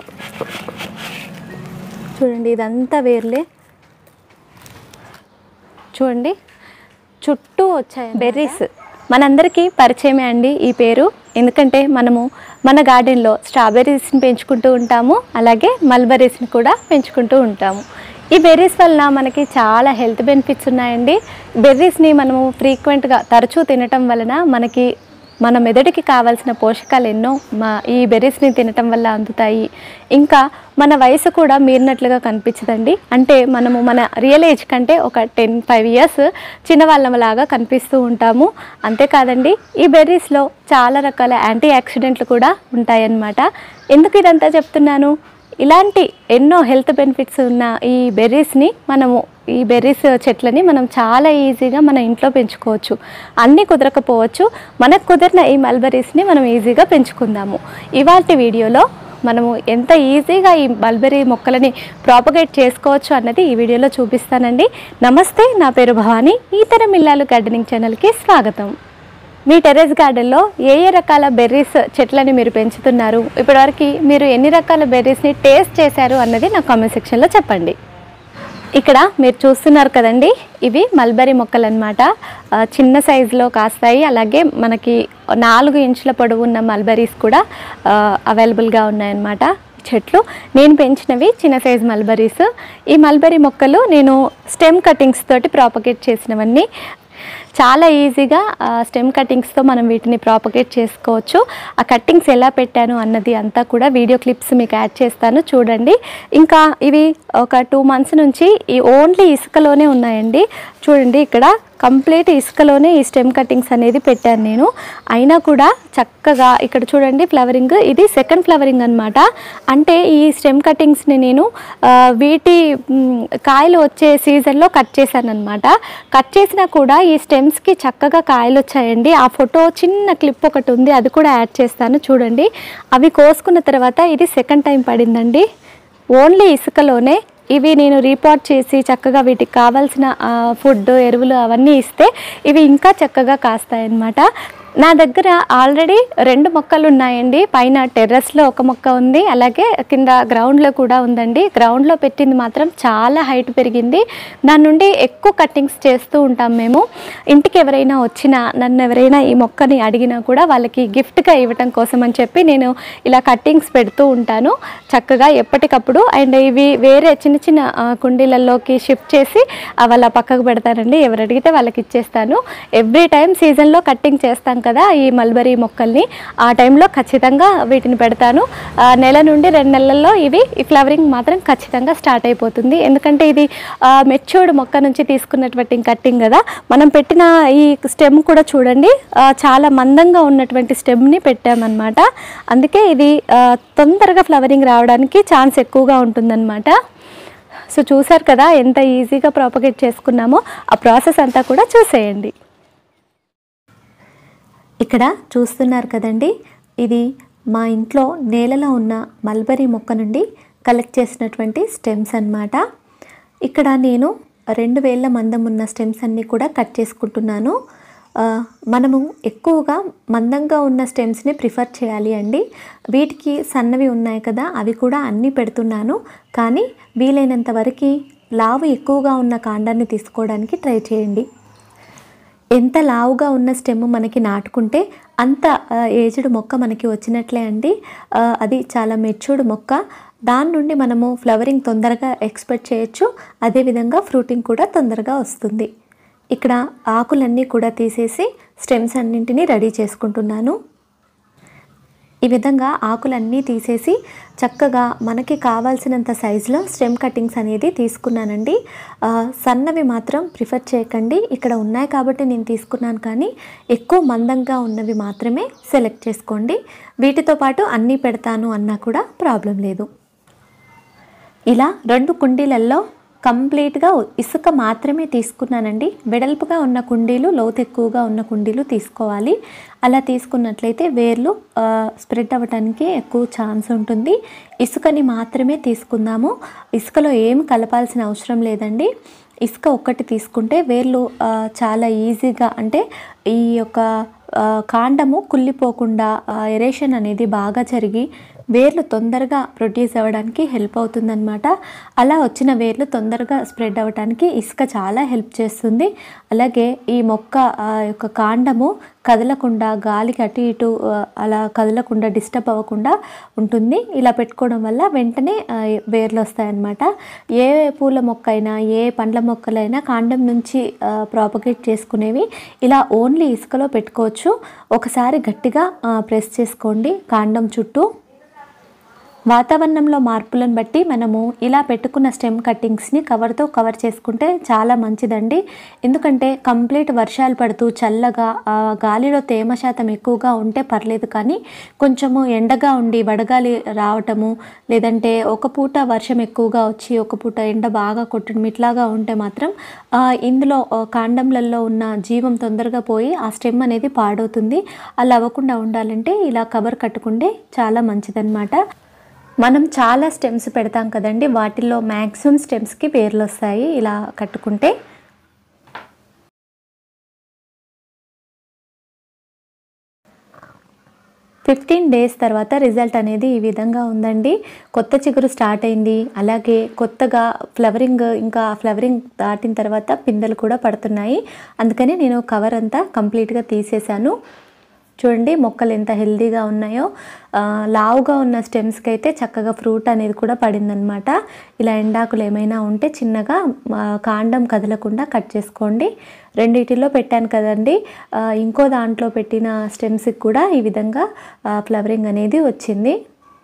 చూడండి ఇదంతా వేర్లే చూడండి చుట్టూ వచ్చాయి బెర్రీస్ మనందరికీ పరిచయమే అండి ఈ పేరు ఎందుకంటే మనము మన గార్డెన్లో స్ట్రాబెర్రీస్ని పెంచుకుంటూ ఉంటాము అలాగే మల్బెర్రీస్ని కూడా పెంచుకుంటూ ఉంటాము ఈ బెర్రీస్ వలన మనకి చాలా హెల్త్ బెనిఫిట్స్ ఉన్నాయండి బెర్రీస్ని మనము ఫ్రీక్వెంట్గా తరచూ తినటం వలన మనకి మన మెదడుకి కావాల్సిన పోషకాలు ఎన్నో మా ఈ బెర్రీస్ని తినటం వల్ల అందుతాయి ఇంకా మన వయసు కూడా మీరినట్లుగా కనిపించదండి అంటే మనము మన రియల్ ఏజ్ కంటే ఒక టెన్ ఫైవ్ ఇయర్స్ చిన్నవాళ్ళలాగా కనిపిస్తూ ఉంటాము అంతేకాదండి ఈ బెర్రీస్లో చాలా రకాల యాంటీ ఆక్సిడెంట్లు కూడా ఉంటాయన్నమాట ఎందుకు ఇదంతా చెప్తున్నాను ఇలాంటి ఎన్నో హెల్త్ బెనిఫిట్స్ ఉన్న ఈ బెర్రీస్ని మనము ఈ బెర్రీస్ చెట్లని మనం చాలా ఈజీగా మన ఇంట్లో పెంచుకోవచ్చు అన్నీ కుదరకపోవచ్చు మనకు కుదిరిన ఈ మల్బెర్రీస్ని మనం ఈజీగా పెంచుకుందాము ఇవాళ వీడియోలో మనము ఎంత ఈజీగా ఈ మల్బెర్రీ మొక్కలని ప్రాపగేట్ చేసుకోవచ్చు అన్నది ఈ వీడియోలో చూపిస్తానండి నమస్తే నా పేరు భవానీ ఈ తరం ఇల్లాలు గార్డెనింగ్ ఛానల్కి స్వాగతం మీ టెర్రస్ గార్డెన్లో ఏ ఏ రకాల బెర్రీస్ చెట్లని మీరు పెంచుతున్నారు ఇప్పటివరకు మీరు ఎన్ని రకాల బెర్రీస్ని టేస్ట్ చేశారు అన్నది నా కామెంట్ సెక్షన్లో చెప్పండి ఇక్కడ మీరు చూస్తున్నారు కదండి ఇవి మల్బరీ మొక్కలు అనమాట చిన్న సైజులో కాస్తాయి అలాగే మనకి నాలుగు ఇంచుల పొడవు ఉన్న మల్బరీస్ కూడా అవైలబుల్గా ఉన్నాయన్నమాట చెట్లు నేను పెంచినవి చిన్న సైజ్ మల్బరీస్ ఈ మల్బరీ మొక్కలు నేను స్టెమ్ కటింగ్స్ తోటి ప్రాపగేట్ చేసినవన్నీ చాలా ఈజీగా స్టెమ్ కటింగ్స్తో మనం వీటిని ప్రాపగేట్ చేసుకోవచ్చు ఆ కట్టింగ్స్ ఎలా పెట్టాను అన్నది అంతా కూడా వీడియో క్లిప్స్ మీకు యాడ్ చేస్తాను చూడండి ఇంకా ఇవి ఒక టూ మంత్స్ నుంచి ఈ ఓన్లీ ఇసుకలోనే ఉన్నాయండి చూడండి ఇక్కడ కంప్లీట్ ఇసుకలోనే ఈ స్టెమ్ కటింగ్స్ అనేది పెట్టాను నేను అయినా కూడా చక్కగా ఇక్కడ చూడండి ఫ్లవరింగ్ ఇది సెకండ్ ఫ్లవరింగ్ అనమాట అంటే ఈ స్టెమ్ కటింగ్స్ని నేను ఆ, వీటి మ్, కాయలు వచ్చే సీజన్లో కట్ చేశాను అనమాట కట్ చేసినా కూడా ఈ స్టెమ్స్కి చక్కగా కాయలు వచ్చాయండి ఆ ఫోటో చిన్న క్లిప్ ఒకటి ఉంది అది కూడా యాడ్ చేస్తాను చూడండి అవి కోసుకున్న తర్వాత ఇది సెకండ్ టైం పడిందండి ఓన్లీ ఇసుకలోనే ఇవి నేను రీపాట్ చేసి చక్కగా వీటికి కావాల్సిన ఆ, ఫుడ్ ఎరువులు అవన్నీ ఇస్తే ఇవి ఇంకా చక్కగా కాస్తాయన్నమాట నా దగ్గర ఆల్రెడీ రెండు మొక్కలు ఉన్నాయండి పైన టెర్రస్లో ఒక మొక్క ఉంది అలాగే కింద గ్రౌండ్లో కూడా ఉందండి గ్రౌండ్లో పెట్టింది మాత్రం చాలా హైట్ పెరిగింది దాని నుండి ఎక్కువ కట్టింగ్స్ చేస్తూ ఉంటాం మేము ఇంటికి ఎవరైనా వచ్చినా నన్ను ఎవరైనా ఈ మొక్కని అడిగినా కూడా వాళ్ళకి గిఫ్ట్గా ఇవ్వటం కోసం అని చెప్పి నేను ఇలా కట్టింగ్స్ పెడుతూ ఉంటాను చక్కగా ఎప్పటికప్పుడు అండ్ ఇవి వేరే చిన్న చిన్న ఆ, కుండీలలోకి షిఫ్ట్ చేసి ఆ, వాళ్ళ పక్కకు పెడతానండి ఎవరు అడిగితే వాళ్ళకి ఇచ్చేస్తాను ఎవ్రీ టైం సీజన్లో కట్టింగ్ చేస్తాం కదా ఈ మల్బరీ మొక్కల్ని ఆ టైంలో ఖచ్చితంగా వీటిని పెడతాను ఆ, నెల నుండి రెండు నెలల్లో ఇవి ఈ ఫ్లవరింగ్ మాత్రం ఖచ్చితంగా స్టార్ట్ అయిపోతుంది ఎందుకంటే ఇది మెచ్యూర్డ్ మొక్క నుంచి తీసుకున్నటువంటి కట్టింగ్ కదా మనం పెట్టిన ఈ స్టెమ్ కూడా చూడండి ఆ, చాలా మందంగా ఉన్నటువంటి స్టెమ్ని పెట్టామన్నమాట అందుకే ఇది ఆ, తొందరగా ఫ్లవరింగ్ రావడానికి ఛాన్స్ ఎక్కువగా ఉంటుందన్నమాట సో చూసారు కదా ఎంత ఈజీగా ప్రాపగేట్ చేసుకున్నామో ఆ ప్రాసెస్ అంతా కూడా చూసేయండి ఇక్కడ చూస్తున్నారు కదండి ఇది మా ఇంట్లో నేలలో ఉన్న మల్బరీ మొక్క నుండి కలెక్ట్ చేసినటువంటి స్టెమ్స్ అన్నమాట ఇక్కడ నేను రెండు వేల మందం ఉన్న స్టెమ్స్ అన్నీ కూడా కట్ చేసుకుంటున్నాను ఆ, మనము ఎక్కువగా మందంగా ఉన్న స్టెమ్స్ని ప్రిఫర్ చేయాలి అండి వీటికి సన్నవి ఉన్నాయి కదా అవి కూడా అన్నీ పెడుతున్నాను కానీ వీలైనంత వరకు లావు ఎక్కువగా ఉన్న కాండాన్ని తీసుకోవడానికి ట్రై చేయండి ఎంత లావుగా ఉన్న స్టెమ్ మనకి నాటుకుంటే అంత ఏజ్డ్ మొక్క మనకి వచ్చినట్లే అండి ఆ, అది చాలా మెచ్యూర్డ్ మొక్క దాని నుండి మనము ఫ్లవరింగ్ తొందరగా ఎక్స్పెక్ట్ చేయొచ్చు అదేవిధంగా ఫ్రూటింగ్ కూడా తొందరగా వస్తుంది ఇక్కడ ఆకులన్నీ కూడా తీసేసి స్టెమ్స్ అన్నింటినీ రెడీ చేసుకుంటున్నాను ఈ విధంగా ఆకులన్నీ తీసేసి చక్కగా మనకి కావాల్సినంత సైజులో స్టెమ్ కటింగ్స్ అనేది తీసుకున్నానండి ఆ, సన్నవి మాత్రం ప్రిఫర్ చేయకండి ఇక్కడ ఉన్నాయి కాబట్టి నేను తీసుకున్నాను కానీ ఎక్కువ మందంగా ఉన్నవి మాత్రమే సెలెక్ట్ చేసుకోండి వీటితో పాటు అన్నీ పెడతాను అన్నా కూడా ప్రాబ్లం లేదు ఇలా రెండు కుండీలలో కంప్లీట్గా ఇసుక మాత్రమే తీసుకున్నానండి వెడల్పుగా ఉన్న కుండీలు లోతు ఎక్కువగా ఉన్న కుండీలు తీసుకోవాలి అలా తీసుకున్నట్లయితే వేర్లు ఆ, స్ప్రెడ్ అవ్వడానికి ఎక్కువ ఛాన్స్ ఉంటుంది ఇసుకని మాత్రమే తీసుకుందాము ఇసుకలో ఏం కలపాల్సిన అవసరం లేదండి ఇసుక ఒక్కటి తీసుకుంటే వేర్లు ఆ, చాలా ఈజీగా అంటే ఈ యొక్క ఆ, కాండము కుళ్ళిపోకుండా ఎరేషన్ అనేది బాగా జరిగి వేర్లు తొందరగా ప్రొడ్యూస్ అవ్వడానికి హెల్ప్ అవుతుందన్నమాట అలా వచ్చిన వేర్లు తొందరగా స్ప్రెడ్ అవ్వడానికి ఇసుక చాలా హెల్ప్ చేస్తుంది అలాగే ఈ మొక్క ఆ, యొక్క కాండము కదలకుండా గాలికి అటు ఇటు ఆ, అలా కదలకుండా డిస్టర్బ్ అవ్వకుండా ఉంటుంది ఇలా పెట్టుకోవడం వల్ల వెంటనే ఆ, వేర్లు వస్తాయన్నమాట ఏ పూల మొక్క అయినా ఏ పండ్ల మొక్కలైనా కాండం నుంచి ప్రాపగేట్ చేసుకునేవి ఇలా ఓన్లీ ఇసుకలో పెట్టుకోవచ్చు ఒకసారి గట్టిగా ప్రెస్ చేసుకోండి కాండం చుట్టూ వాతావరణంలో మార్పులను బట్టి మనము ఇలా పెట్టుకున్న స్టెమ్ కట్టింగ్స్ని కవర్తో కవర్ చేసుకుంటే చాలా మంచిదండి ఎందుకంటే కంప్లీట్ వర్షాలు పడుతూ చల్లగా ఆ, గాలిలో తేమ శాతం ఎక్కువగా ఉంటే పర్లేదు కానీ కొంచెము ఎండగా ఉండి వడగాలి రావటము లేదంటే ఒక పూట వర్షం ఎక్కువగా వచ్చి ఒక పూట ఎండ బాగా కొట్టడం ఇట్లాగా ఉంటే మాత్రం ఆ, ఇందులో ఆ, కాండంలలో ఉన్న జీవం తొందరగా పోయి ఆ స్టెమ్ అనేది పాడవుతుంది అలా అవ్వకుండా ఉండాలంటే ఇలా కవర్ కట్టుకుంటే చాలా మంచిదన్నమాట మనం చాలా స్టెమ్స్ పెడతాం కదండి వాటిల్లో మ్యాక్సిమం స్టెమ్స్కి వేర్లు వస్తాయి ఇలా కట్టుకుంటే ఫిఫ్టీన్ డేస్ తర్వాత రిజల్ట్ అనేది ఈ విధంగా ఉందండి కొత్త చిగురు స్టార్ట్ అయింది అలాగే కొత్తగా ఫ్లవరింగ్ ఇంకా ఫ్లవరింగ్ దాటిన తర్వాత పిందెలు కూడా పడుతున్నాయి అందుకని నేను కవర్ అంతా కంప్లీట్గా తీసేశాను చూడండి మొక్కలు ఎంత హెల్తీగా ఉన్నాయో ఆ, లావుగా ఉన్న స్టెమ్స్కి అయితే చక్కగా ఫ్రూట్ అనేది కూడా పడిందనమాట ఇలా ఎండాకులు ఏమైనా ఉంటే చిన్నగా ఆ, కాండం కదలకుండా కట్ చేసుకోండి రెండిటిలో పెట్టాను కదండి ఆ, ఇంకో దాంట్లో పెట్టిన స్టెమ్స్కి కూడా ఈ విధంగా ఫ్లవరింగ్ అనేది వచ్చింది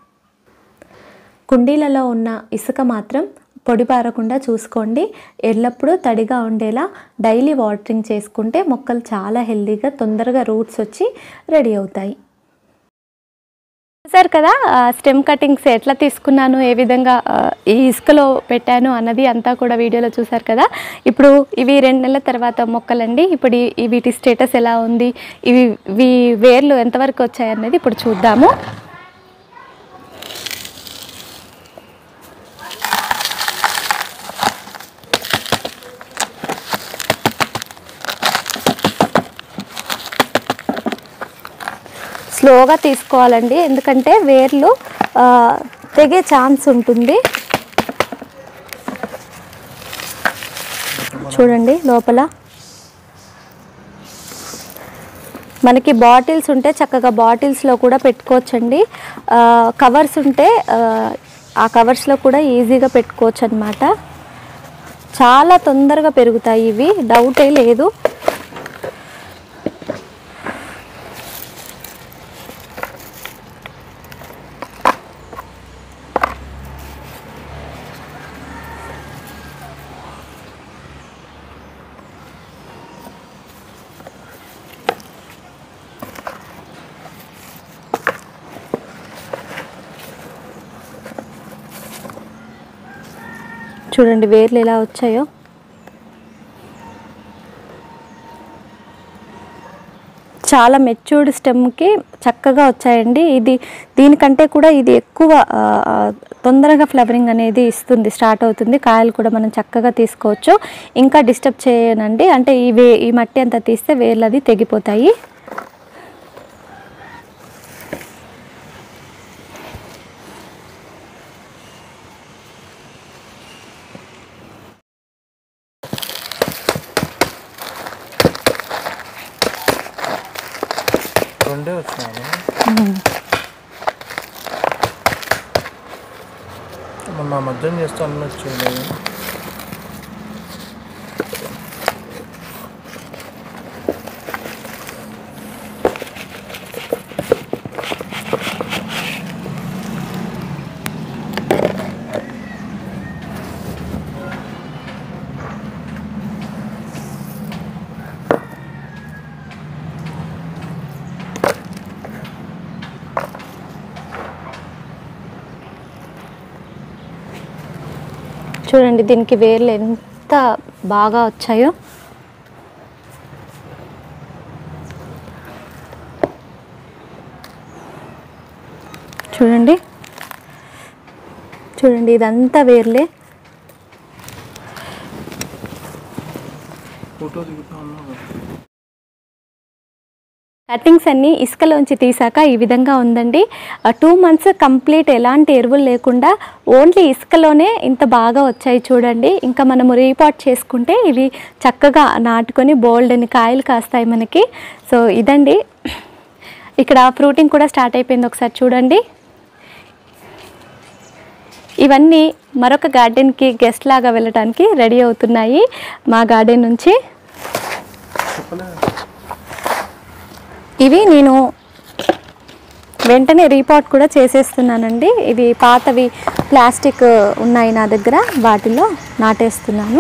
కుండీలలో ఉన్న ఇసుక మాత్రం పొడి పారకుండా చూసుకోండి ఎల్లప్పుడూ తడిగా ఉండేలా డైలీ వాటరింగ్ చేసుకుంటే మొక్కలు చాలా హెల్తీగా తొందరగా రూట్స్ వచ్చి రెడీ అవుతాయి చూసారు కదా స్టెమ్ కటింగ్స్ ఎట్లా తీసుకున్నాను ఏ విధంగా ఆ, ఈ ఇసుకలో పెట్టాను అన్నది అంతా కూడా వీడియోలో చూసారు కదా ఇప్పుడు ఇవి రెండు నెలల తర్వాత మొక్కలండి ఇప్పుడు ఈ- ఈ వీటి స్టేటస్ ఎలా ఉంది ఇవి ఇవి వేర్లు ఎంతవరకు వచ్చాయన్నది ఇప్పుడు చూద్దాము స్లోగా తీసుకోవాలండి ఎందుకంటే వేర్లు ఆ, తెగే ఛాన్స్ ఉంటుంది చూడండి లోపల మనకి బాటిల్స్ ఉంటే చక్కగా బాటిల్స్లో కూడా పెట్టుకోవచ్చండి ఆ, కవర్స్ ఉంటే ఆ, ఆ కవర్స్లో కూడా ఈజీగా పెట్టుకోవచ్చు అనమాట చాలా తొందరగా పెరుగుతాయి ఇవి డౌటే లేదు చూడండి వేర్లు ఎలా వచ్చాయో చాలా మెచ్యూర్డ్ స్టెమ్కి చక్కగా వచ్చాయండి ఇది దీనికంటే కూడా ఇది ఎక్కువ ఆ, ఆ, తొందరగా ఫ్లవరింగ్ అనేది ఇస్తుంది స్టార్ట్ అవుతుంది కాయలు కూడా మనం చక్కగా తీసుకోవచ్చు ఇంకా డిస్టర్బ్ చేయనండి అంటే ఈ వే ఈ మట్టి అంతా తీస్తే వేర్లు అది తెగిపోతాయి రెండే వచ్చినాను మొన్న మధ్యం చేస్తే అన్నీ వచ్చింది చూడండి దీనికి వేర్లు ఎంత బాగా వచ్చాయో చూడండి చూడండి ఇదంతా వేర్లే ఫోటో దిగుతా ఉన్నావు కటింగ్స్ అన్నీ ఇసుకలోంచి తీసాక ఈ విధంగా ఉందండి టూ మంత్స్ కంప్లీట్ ఎలాంటి ఎరువులు లేకుండా ఓన్లీ ఇసుకలోనే ఇంత బాగా వచ్చాయి చూడండి ఇంకా మనము రీపాట్ చేసుకుంటే ఇవి చక్కగా నాటుకొని బోల్డ్ అని కాయలు కాస్తాయి మనకి సో ఇదండి ఇక్కడ ఫ్రూటింగ్ కూడా స్టార్ట్ అయిపోయింది ఒకసారి చూడండి ఇవన్నీ మరొక గార్డెన్కి గెస్ట్ లాగా వెళ్ళడానికి రెడీ అవుతున్నాయి మా గార్డెన్ నుంచి ఇవి నేను వెంటనే రీపాట్ కూడా చేసేస్తున్నానండి ఇవి పాతవి ప్లాస్టిక్ ఉన్నాయి నా దగ్గర వాటిలో నాటేస్తున్నాను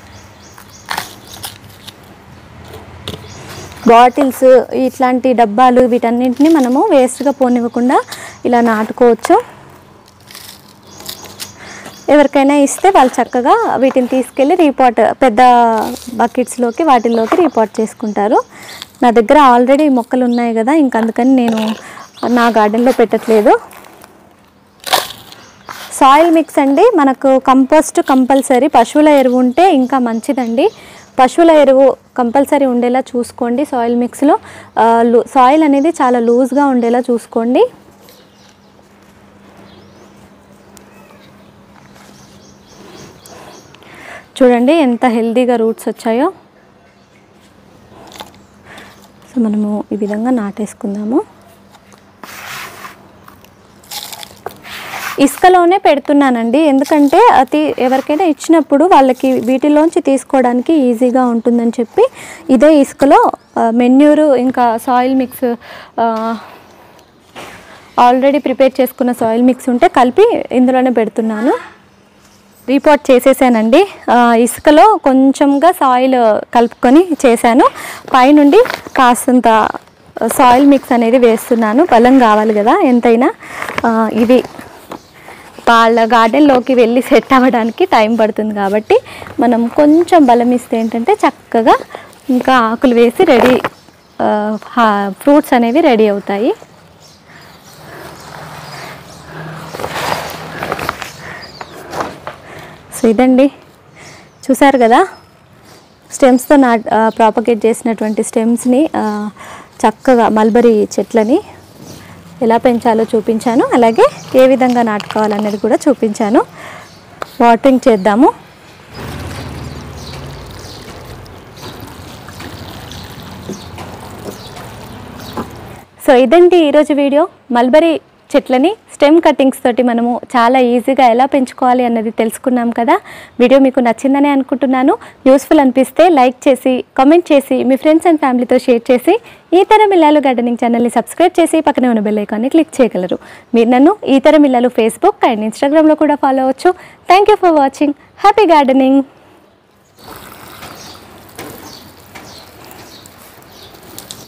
బాటిల్స్ ఇట్లాంటి డబ్బాలు వీటన్నింటినీ మనము వేస్ట్గా పోనివ్వకుండా ఇలా నాటుకోవచ్చు ఎవరికైనా ఇస్తే వాళ్ళు చక్కగా వీటిని తీసుకెళ్ళి రీపాట్ పెద్ద బకెట్స్లోకి వాటిల్లోకి రీపాట్ చేసుకుంటారు నా దగ్గర ఆల్రెడీ మొక్కలు ఉన్నాయి కదా ఇంక అందుకని నేను నా గార్డెన్లో పెట్టట్లేదు సాయిల్ మిక్స్ అండి మనకు కంపోస్ట్ కంపల్సరీ పశువుల ఎరువు ఉంటే ఇంకా మంచిదండి పశువుల ఎరువు కంపల్సరీ ఉండేలా చూసుకోండి సాయిల్ మిక్స్లో సాయిల్ అనేది చాలా లూజ్గా ఉండేలా చూసుకోండి చూడండి ఎంత హెల్తీగా రూట్స్ వచ్చాయో సో మనము ఈ విధంగా నాటేసుకుందాము ఇసుకలోనే పెడుతున్నానండి ఎందుకంటే అది ఎవరికైనా ఇచ్చినప్పుడు వాళ్ళకి వీటిలోంచి తీసుకోవడానికి ఈజీగా ఉంటుందని చెప్పి ఇదే ఇసుకలో మెన్యూరు ఇంకా సాయిల్ మిక్స్ ఆల్రెడీ ప్రిపేర్ చేసుకున్న సాయిల్ మిక్స్ ఉంటే కలిపి ఇందులోనే పెడుతున్నాను రీపోర్ట్ చేసేసానండి ఆ, ఇసుకలో కొంచెంగా సాయిల్ కలుపుకొని చేశాను పైనుండి కాస్తంత సాయిల్ మిక్స్ అనేది వేస్తున్నాను బలం కావాలి కదా ఎంతైనా ఆ, ఇది వాళ్ళ గార్డెన్లోకి వెళ్ళి సెట్ అవ్వడానికి టైం పడుతుంది కాబట్టి మనం కొంచెం బలం ఇస్తే ఏంటంటే చక్కగా ఇంకా ఆకులు వేసి రెడీ ఫ్రూట్స్ అనేవి రెడీ అవుతాయి సో ఇదండి చూసారు కదా స్టెమ్స్తో నా ప్రాపగేట్ చేసినటువంటి స్టెమ్స్ని చక్కగా మల్బరీ చెట్లని ఎలా పెంచాలో చూపించాను అలాగే ఏ విధంగా నాటుకోవాలనేది కూడా చూపించాను వాటరింగ్ చేద్దాము సో ఇదండి ఈరోజు వీడియో మల్బరీ చెట్లని స్టెమ్ కటింగ్స్ తోటి మనము చాలా ఈజీగా ఎలా పెంచుకోవాలి అన్నది తెలుసుకున్నాం కదా వీడియో మీకు నచ్చిందని అనుకుంటున్నాను యూస్ఫుల్ అనిపిస్తే లైక్ చేసి కామెంట్ చేసి మీ ఫ్రెండ్స్ అండ్ ఫ్యామిలీతో షేర్ చేసి ఈ తరం ఇల్లాలు గార్డెనింగ్ ఛానల్ని సబ్స్క్రైబ్ చేసి పక్కనే ఉన్న బెల్ ఐకాన్ని క్లిక్ చేయగలరు మీరు నన్ను ఈ తరం ఇల్లాలు ఫేస్బుక్ అండ్ ఇన్స్టాగ్రామ్లో కూడా ఫాలో అవ్వచ్చు thank you for watching happy gardening